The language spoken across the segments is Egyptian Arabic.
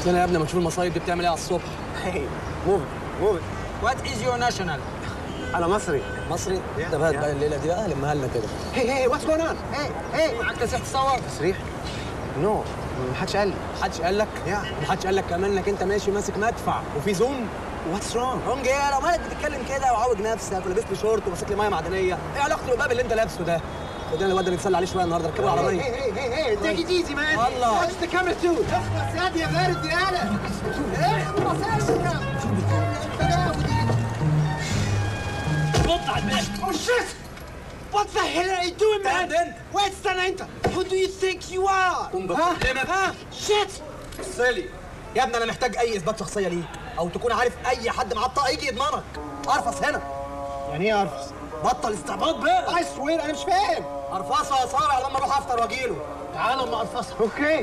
هنا يا ابني ما تشوف المصايب دي بتعمل ايه على الصبح Hey, move it, move it. وات از يور ناشونال أنا مصري. مصري Yeah, طب هات yeah. بقى الليله دي بقى لمها لنا كده Hey, hey, what's going on? Hey, hey. معاك تسيح تصور تصريح؟ No, محدش قال لي. محدش قال لك Yeah. محدش قال لك كمان انك انت ماشي ماسك مدفع وفي زوم What's wrong? رونج ايه لو مالك بتتكلم كده وعوج نفسك ولابس لي شورت وماسك لي ميه معدنيه ايه علاقته بالباب اللي انت لابسه ده خدنا الواد ده نتسلى عليه شويه النهارده ركبه Hey, العربيه hey, hey, hey, take it easy, man. Allah. Watch the camera too. اخلص يا دي يا بارد يا هلا. اخلص رد على الباشا Oh shit! What the hell are you doing, man? استنى انت. Wait, استنى انت. Who do you think you are? قوم ها؟ بكلمك. ها؟ Shit! صلي يا ابني انا محتاج اي اثبات شخصيه ليك او تكون عارف اي حد معاه بطاقه يجي يضمنك ارفص هنا يعني ايه ارفس؟ بطل استعباط بقى I swear انا مش فاهم. ارفصها يا صالح لما اروح افطر واجيله تعالى اما ارفصها اوكي.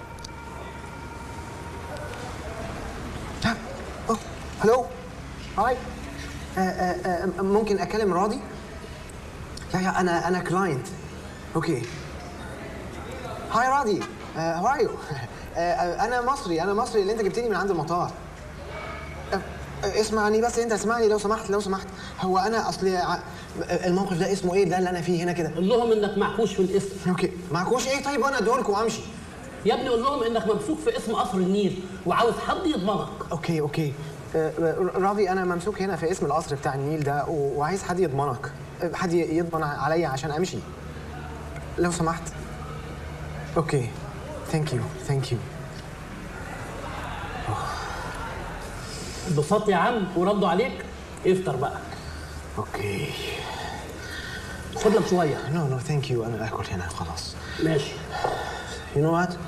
هلو هاي ممكن اكلم راضي؟ يا يا انا انا كلاينت اوكي هاي راضي هاو ار يو انا مصري انا مصري اللي انت جبتني من عند المطار آه، آه، اسمعني بس انت اسمعني لو سمحت لو سمحت هو انا اصلي ع- الموقف ده اسمه ايه ده اللي انا فيه هنا كده قول لهم انك معكوش في الاسم اوكي معكوش ايه طيب وانا ادولكم وامشي يا ابني قول لهم انك ممسوك في اسم قصر النيل وعاوز حد يضمنك اوكي اوكي آه، آه، راضي انا ممسوك هنا في اسم القصر بتاع النيل ده و- وعايز حد يضمنك آه، حد ي- يضمن عليا عشان امشي لو سمحت اوكي ثانك يو ثانك يو اتبسطت يا عم وردوا عليك افطر بقى اوكي خد لك شويه نو نو ثانك يو انا اكل هنا خلاص ماشي You know what?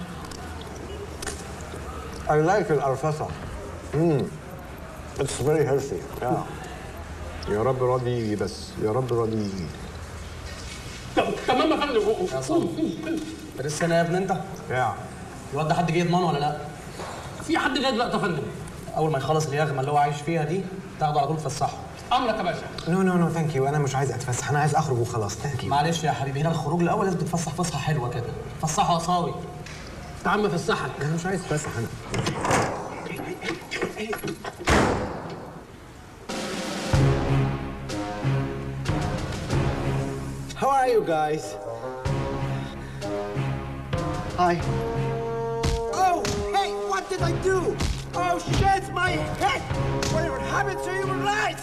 I like الأرفصة. Mm. It's very healthy. Yeah. يا رب راضي يجي بس يا رب راضي يجي ت- تمام يا فندم يا صالح انت لسه هنا يا ابني انت يا الواد ده حد جه يضمنه ولا لا في حد جاي دلوقتي يا فندم اول ما يخلص اليغمه اللي هو عايش فيها دي تاخده على طول تفسحه امرك يا باشا نو نو نو ثانك يو أنا مش عايز أتفسح أنا عايز أخرج وخلاص ثانك يو. معلش يا حبيبي هنا الخروج الاول لازم تتفسح فسحه حلوه كده فسحه قصاوي تعال افسحك أنا مش عايز أتفسح أنا. How are you guys? Hi. Oh, hey, what did I do? Oh shit, my head! Whatever happened to you were right!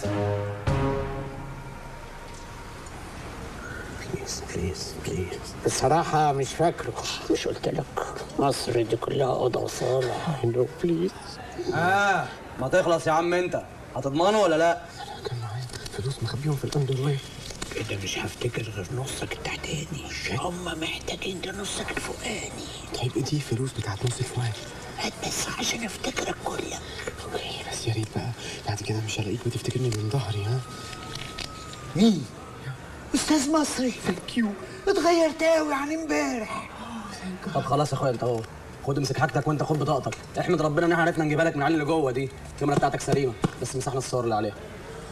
Please, please, please. بصراحة مش فاكره مش قلت لك مصر دي كلها أوضة وصالة نو بليز اه ما تخلص يا عم انت هتضمنه ولا لا كان معايا فلوس مخبيهم في الاندرلاين كده مش هفتكر غير نصك التحتاني هم محتاجين ده نصك الفوقاني طيب ايه دي الفلوس بتاعت نص الفوائد هات بس عشان افتكرك كلك اوكي بس يا ريت بقى بعد كده مش هلاقيك بتفتكرني من ظهري ها مين؟ أستاذ مصري ثانك يو اتغيرت أوي عن امبارح طب خلاص يا اخويا انت اهو خد امسك حاجتك وانت خد بطاقتك احمد ربنا ان احنا عرفنا نجيبها لك من العيال اللي جوه دي الكاميرا بتاعتك سليمه بس مسحنا الصور اللي عليها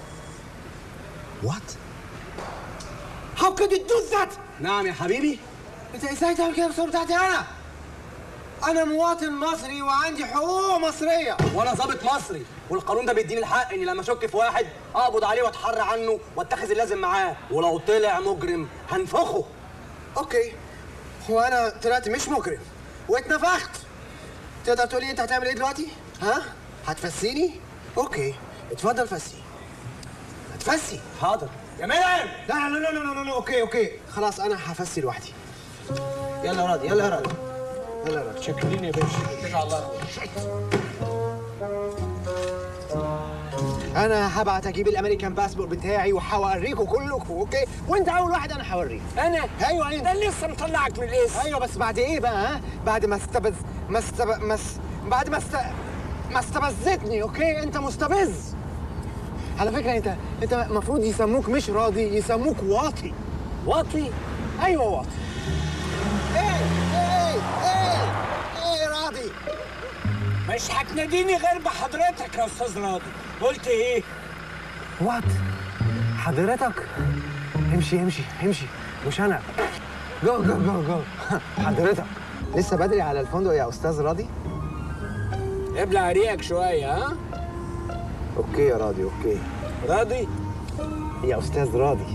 وات How could you do that? نعم يا حبيبي انت ازاي تعمل كده بالصورة بتاعتي انا؟ انا مواطن مصري وعندي حقوق مصرية وانا ظابط مصري والقانون ده بيديني الحق اني لما اشك في واحد اقبض عليه واتحرى عنه واتخذ اللازم معاه ولو طلع مجرم هنفخه اوكي هو انا طلعت مش مجرم واتنفخت تقدر تقول لي انت هتعمل ايه دلوقتي؟ ها؟ هتفسيني؟ اوكي اتفضل فسي هتفسي حاضر يا منعم لا لا لا لا لا لا اوكي اوكي خلاص انا هفسي لوحدي يلا يا راضي يلا يا راضي يلا يا راضي شكرين يا باشا اتكل على الله يا أخويا. انا هبعت اجيب الامريكان باسبور بتاعي وهوريكم كلكم اوكي وانت اول واحد انا هوريك أنا ايوه انت ده لسه مطلعك من الاسم ايوه بس بعد ايه بقى ها بعد ما استبز ما استب... ما س... بعد ما است... ما استبزتني اوكي انت مستبز على فكره انت انت المفروض يسموك مش راضي يسموك واطي واطي ايوه واطي ايه ايه ايه ايه راضي مش هتناديني غير بحضرتك يا أستاذ راضي قلت إيه؟ وات حضرتك امشي امشي امشي مش انا جو جو جو جو حضرتك لسه بدري على الفندق يا استاذ راضي ابلع ريقك شويه ها اوكي يا راضي اوكي راضي يا استاذ راضي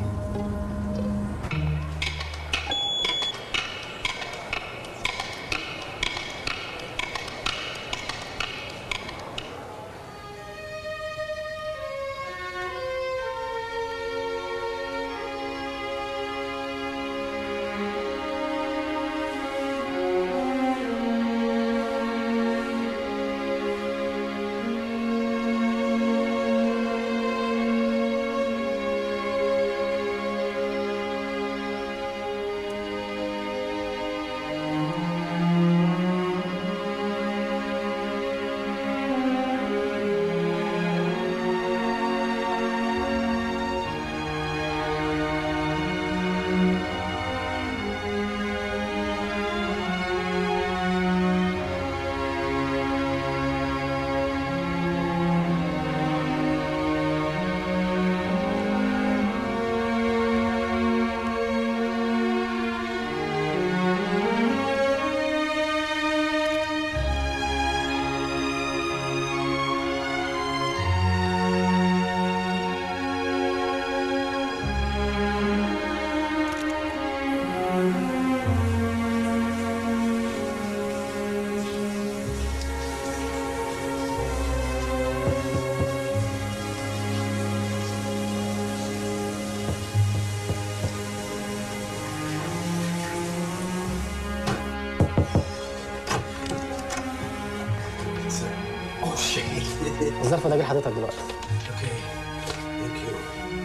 الظرف ده جه لحضرتك دلوقتي اوكي ثانك يو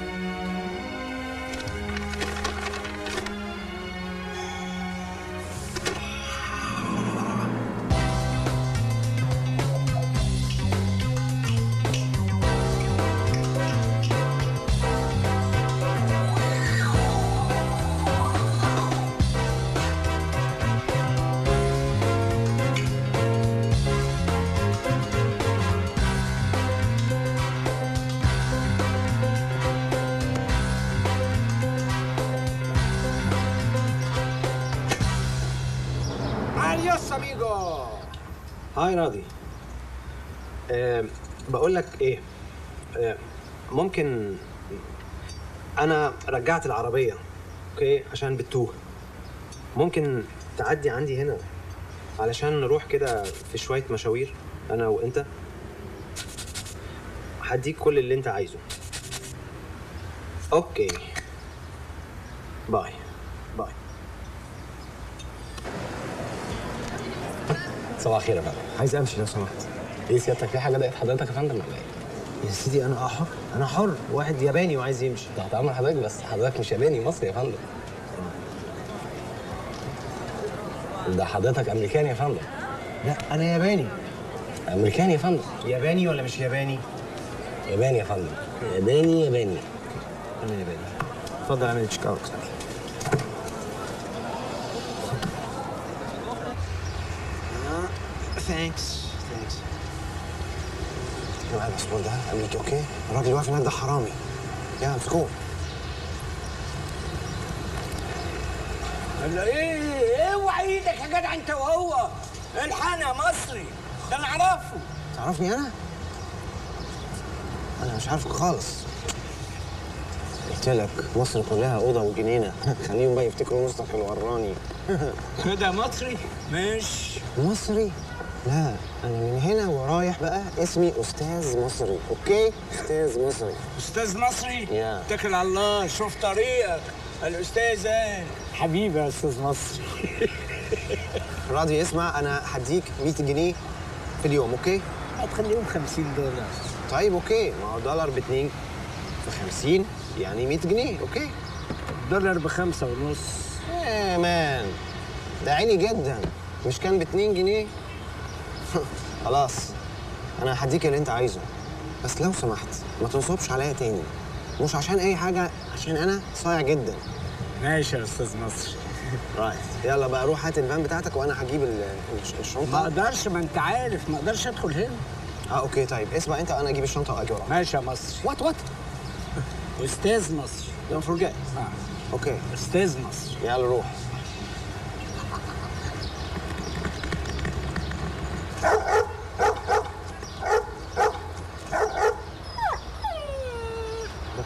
اديوس اميجو هاي راضي أه بقول لك ايه أه ممكن انا رجعت العربيه اوكي عشان بتوه ممكن تعدي عندي هنا علشان نروح كده في شويه مشاوير انا وانت هديك كل اللي انت عايزه اوكي باي باي صباح الخير يا فندم عايز امشي لو سمحت ايه سيادتك في حاجه ضايقت حضرتك يا فندم ولا ايه؟ يا سيدي انا حر انا حر واحد ياباني وعايز يمشي تحت امر حضرتك بس حضرتك مش ياباني مصري يا فندم ده حضرتك امريكاني يا فندم لا انا ياباني امريكاني يا فندم ياباني ولا مش ياباني ياباني يا فندم ياباني ياباني انا ياباني اتفضل اعمل تشيك اوت ثانكس ثانكس معايا الباسبور ده امريكي اوكي الراجل واقف هناك ده حرامي يلا امسكوه ولا ايه اوعى ايدك يا جدع انت وهو الحقنا يا مصري ده انا اعرفه تعرفني انا؟ انا مش عارفك خالص قلت لك مصر كلها اوضه وجنينه خليهم بقى يفتكروا مصطفى الوراني كده مصري ماشي مصري لا انا من هنا ورايح بقى اسمي استاذ مصري اوكي استاذ مصري استاذ مصري يا. اتكل على الله شوف طريقك الاستاذ ايه حبيبي يا استاذ مصري راضي اسمع انا هديك 100 جنيه في اليوم اوكي هتخليهم 50 دولار طيب اوكي ما هو دولار ب 2 في 50 يعني 100 جنيه اوكي دولار بخمسة ونص ايه مان ده عالي جدا مش كان ب 2 جنيه خلاص انا هديك اللي انت عايزه بس لو سمحت ما تنصبش عليا تاني مش عشان اي حاجه عشان انا صايع جدا ماشي يا استاذ مصري رايت يلا بقى روح هات الفان بتاعتك وانا هجيب ال- الش- ما الشنطه اقدرش ما انت عارف ما اقدرش ادخل هنا اه اوكي طيب اسمع انت وانا اجيب الشنطه واجي وراك ماشي يا مصري وات وات استاذ مصري دونت فورجيت آه. اوكي استاذ مصري يلا روح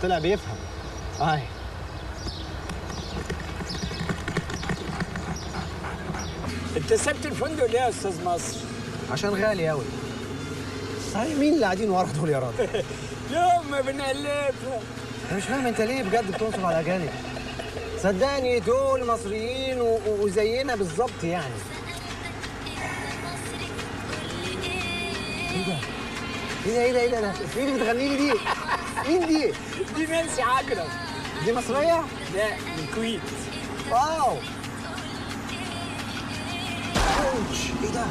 طلع بيفهم اي انت سبت الفندق ليه يا استاذ مصر؟ عشان غالي قوي صحيح مين اللي قاعدين ورا دول يا راجل يوم ما بنقلبها انا مش فاهم انت ليه بجد بتنصب على الاجانب صدقني دول مصريين و- و- وزينا بالظبط يعني ايه ده؟ ايه ده ايه ده ايه ده ده؟ مين اللي بتغني لي دي؟ مين دي؟ دي نانسي عجرم دي مصرية؟ لا من الكويت واو اوتش ايه ده؟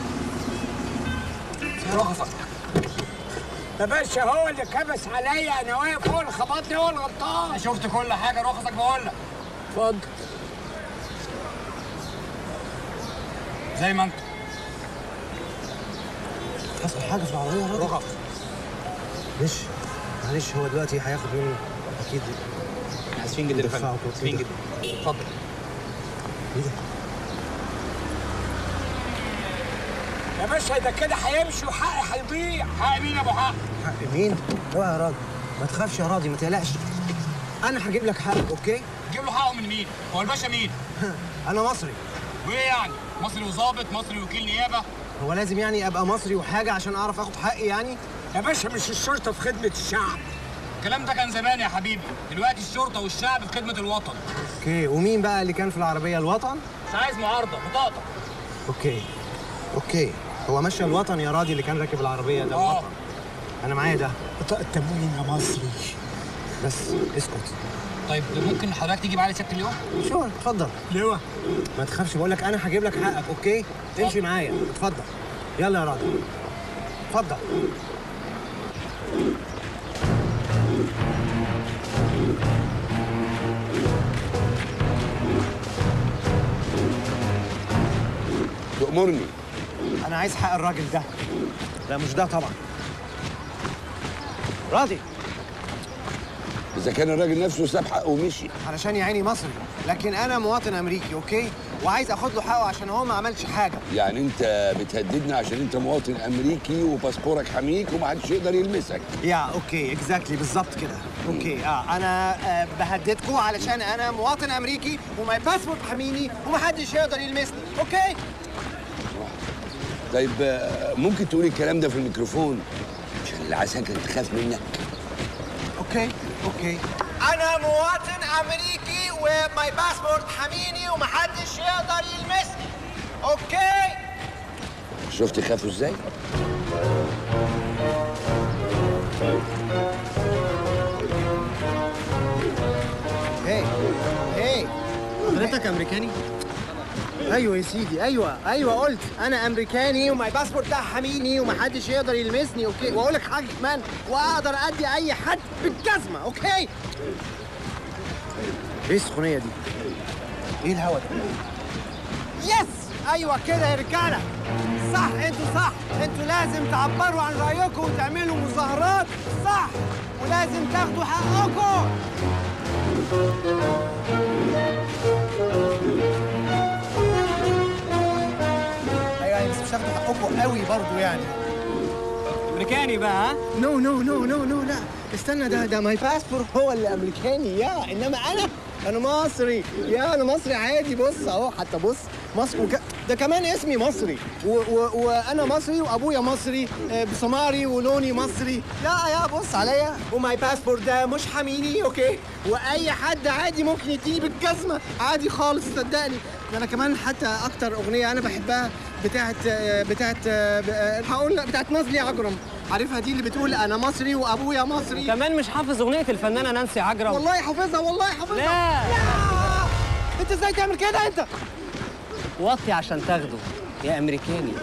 رخصك يا باشا هو اللي كبس عليا انا واقف هو اللي خبطني هو الغلطان شفت كل حاجه رخصك بقول لك اتفضل زي ما انت حصل حاجة في العربية يا راجل؟ رخص معلش معلش هو دلوقتي هياخد مني اكيد اسفين جدا يا دفعه فندم وكده. اسفين جدا اتفضل ايه ده؟ يا باشا ده كده هيمشي وحقي هيضيع حق مين يا ابو حق حق مين؟ اوعى يا راجل ما تخافش يا راضي ما تقلقش انا هجيب لك حقك اوكي؟ جيب له حقه من مين هو الباشا مين انا مصري وايه يعني مصري وظابط مصري وكيل نيابه هو لازم يعني ابقى مصري وحاجه عشان اعرف اخد حقي يعني يا باشا مش الشرطه في خدمه الشعب الكلام ده كان زمان يا حبيبي دلوقتي الشرطه والشعب في خدمه الوطن اوكي ومين بقى اللي كان في العربيه الوطن مش عايز معارضه بطاقتك اوكي اوكي هو ماشي الوطن يا راضي اللي كان راكب العربيه ده اه الوطن انا معايا ده بطاقه تموين يا مصري بس اسكت طيب ممكن حضرتك تيجي معايا سياده اليوم شو اتفضل ليه ما تخافش بقول لك انا هجيب لك حقك اوكي امشي معايا اتفضل يلا يا راضي اتفضل تأمرني انا عايز حق الراجل ده لا مش ده طبعا راضي إذا كان الراجل نفسه ساب حقه ومشي علشان يا عيني مصري لكن انا مواطن امريكي اوكي وعايز اخد له حقه عشان هو ما عملش حاجه يعني أنت بتهددنا عشان أنت مواطن أمريكي وباسبورك حميك ومحدش يقدر يلمسك يا اوكي اكزاكتلي بالظبط كده اوكي اه انا آه بهددكم علشان انا مواطن امريكي وماي باسبورت حميني ومحدش يقدر يلمسني اوكي طيب آه، ممكن تقولي الكلام ده في الميكروفون عشان العساكر تخاف منك اوكي اوكي انا مواطن امريكي وماي باسبورت حميني ومحدش يقدر يلمسني اوكي شفت خافوا ازاي؟ هي هي حضرتك امريكاني ايوه يا سيدي ايوه ايوه قلت انا امريكاني وماي باسبورت ده حميني ومحدش يقدر يلمسني اوكي واقول لك حاجه كمان واقدر ادي اي حد بالجزمه اوكي ايه السخونيه دي ايه الهوا ده يس ايوه كده يا رجاله صح انتوا صح انتوا لازم تعبروا عن رايكم وتعملوا مظاهرات صح ولازم تاخدوا حقكم ايوه يعني بس مش هتاخدوا حقكم قوي برضو يعني امريكاني بقى ها نو نو نو نو نو لا استنى ده ده ماي باسبور هو اللي امريكاني يا انما انا انا مصري يا انا مصري عادي بص اهو حتى بص مصر وك... ده كمان اسمي مصري و... و... وانا مصري وابويا مصري آه، بسماري ولوني مصري يا يا بص عليا وماي باسبور ده مش حميني اوكي واي حد عادي ممكن يديني بالجزمه عادي خالص صدقني ده انا كمان حتى اكتر اغنيه انا بحبها بتاعت آه، بتاعت آه، ب- آه، هقول لك بتاعت نازلي عجرم عارفها دي اللي بتقول انا مصري وابويا مصري كمان مش حافظ اغنيه الفنانه نانسي عجرم والله حافظها والله حافظها لا. لا انت ازاي تعمل كده انت وطي عشان تاخده يا امريكاني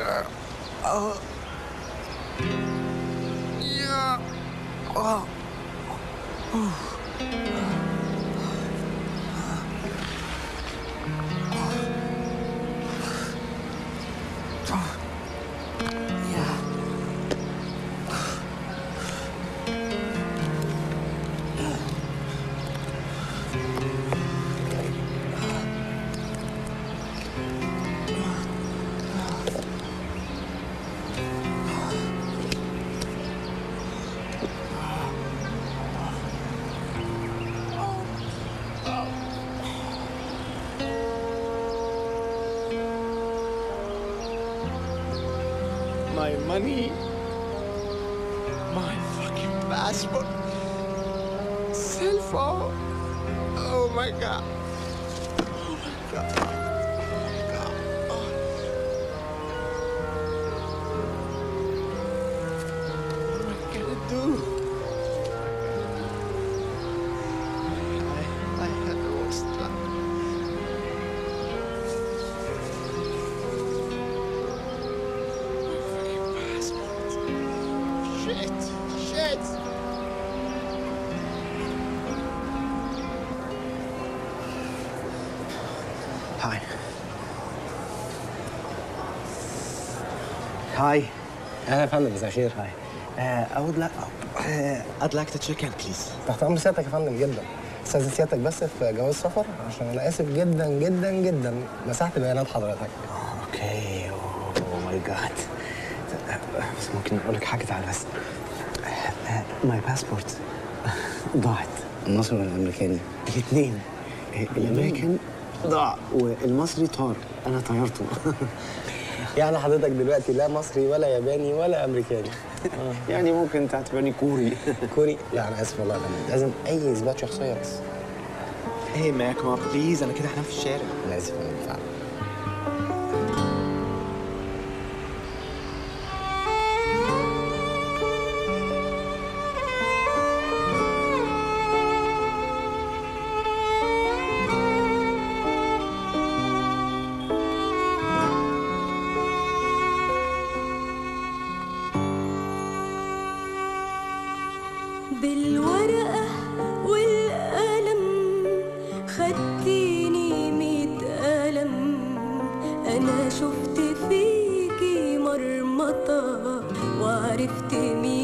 My money. My fucking passport. Cell phone. Oh my god. Oh my god. Oh my god. Oh. What am I gonna do? I, I had the worst luck. fucking passport. Shit. Shit. Hi. Hi. اهلا يا فندم مساء الخير Hi. Uh, I would like. Uh, I'd like to check in, please. تحت امر سيادتك يا فندم جدا استاذ سيادتك بس في جواز سفر عشان انا اسف جدا جدا جدا مسحت بيانات حضرتك اوكي اوه ماي جاد بس ممكن اقول لك حاجه تعالى بس ماي باسبورت ضاعت المصري ولا الامريكاني؟ الاثنين الامريكان ضاع والمصري طار انا طيرته يعني حضرتك دلوقتي لا مصري ولا ياباني ولا امريكاني يعني ممكن تعتبرني كوري كوري لا انا اسف والله يا فندم لازم اي اثبات شخصيه بس هي ماك ما بليز انا كده هنام في الشارع انا اسف يا فندم فعلا بالورقة والقلم خدتيني ميت قلم أنا شفت فيكي مرمطة وعرفت مين